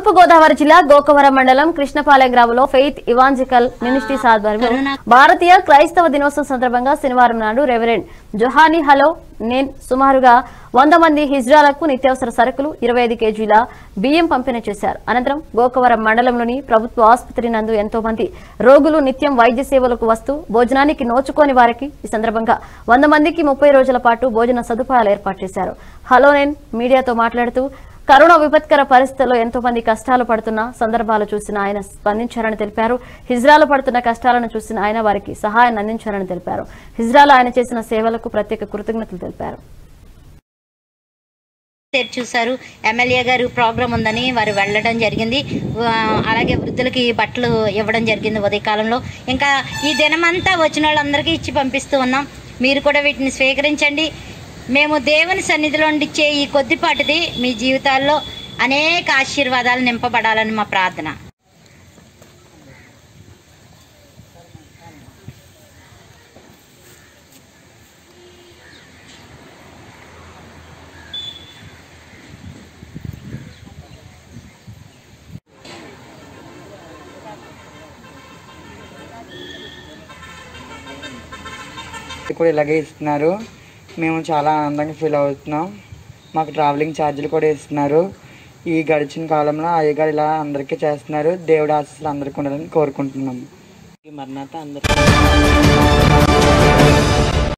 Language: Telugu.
తూర్పు గోదావరి జిల్లా గోకవరం మండలం కృష్ణపాలెం గ్రామంలో ఫెయిత్ ఇవాంజికల్ మినిస్ట్రీస్ ఆధ్వర్యంలో భారతీయ క్రైస్తవ దినోత్సవం సందర్భంగా శనివారం నాడు రెవరెండ్ జొహానీ హలో నేను సుమారుగా వంద మంది హిజ్రాలకు నిత్యావసర సరుకులు ఇరవై ఐదు కేజీల బియ్యం పంపిణీ చేశారు అనంతరం గోకవరం మండలంలోని ప్రభుత్వ ఆసుపత్రి నందు ఎంతో మంది రోగులు నిత్యం వైద్య సేవలకు వస్తూ భోజనానికి నోచుకోని వారికి ఈ సందర్భంగా వంద మందికి ముప్పై రోజుల పాటు భోజన సదుపాయాలు ఏర్పాటు చేశారు హలో నేను మీడియాతో మాట్లాడుతూ కరోనా విపత్కర పరిస్థితుల్లో ఎంతో మంది కష్టాలు పడుతున్న సందర్భాలు చూసిన ఆయన స్పందించారని తెలిపారు హిజ్రాలు పడుతున్న కష్టాలను చూసిన ఆయన వారికి సహాయాన్ని అందించారని తెలిపారు హిజ్రాలో ఆయన చేసిన సేవలకు ప్రత్యేక కృతజ్ఞతలు తెలిపారు తెరిచి చూశారు ఎమ్మెల్యే గారు ప్రోగ్రాం ఉందని వారు వెళ్ళడం జరిగింది ఆ, అలాగే వృద్ధులకి బట్టలు ఇవ్వడం జరిగింది ఉదయకాలంలో ఇంకా ఈ దినమంతా వచ్చిన వాళ్ళందరికీ ఇచ్చి పంపిస్తూ ఉన్నాం మీరు కూడా వీటిని స్వీకరించండి మేము దేవుని సన్నిధిలో ఇచ్చే ఈ కొద్దిపాటిది మీ జీవితాల్లో అనేక ఆశీర్వాదాలు నింపబడాలని మా ప్రార్థన కూడా ఇలాగే ఇస్తున్నారు మేము చాలా ఆనందంగా ఫీల్ అవుతున్నాం మాకు ట్రావెలింగ్ ఛార్జీలు కూడా ఇస్తున్నారు ఈ గడిచిన కాలంలో అయ్యగారు ఇలా అందరికీ చేస్తున్నారు దేవుడి ఆశీస్సులు అందరికీ ఉండాలని కోరుకుంటున్నాము మరణాత అందరికీ